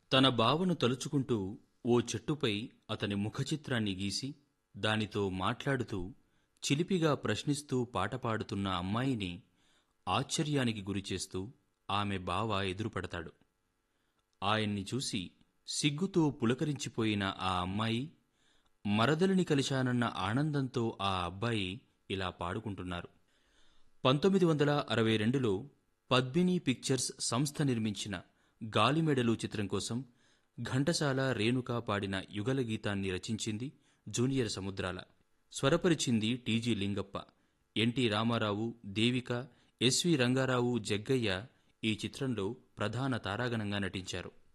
తన బావను తలుచుకుంటూ ఓ చెట్టుపై అతని ముఖచిత్రాన్ని గీసి దానితో మాట్లాడుతూ చిలిపిగా ప్రశ్నిస్తూ పాట పాడుతున్న అమ్మాయిని ఆశ్చర్యానికి గురిచేస్తూ ఆమె బావ ఎదురుపడతాడు ఆయన్ని చూసి సిగ్గుతో పులకరించిపోయిన ఆ అమ్మాయి మరదలిని కలిశానన్న ఆనందంతో ఆ అబ్బాయి ఇలా పాడుకుంటున్నారు పంతొమ్మిది వందల అరవై రెండులో పద్మిని పిక్చర్స్ సంస్థ నిర్మించిన గాలిమెడలు చిత్రం కోసం ఘంటసాల రేణుక పాడిన యుగల గీతాన్ని రచించింది జూనియర్ సముద్రాల స్వరపరిచింది TG Lingappa NT Rama Rao Devika SV Ranga Rao Jaggayya ఈ చిత్రంలో ప్రధాన తారాగణంగా నటించారు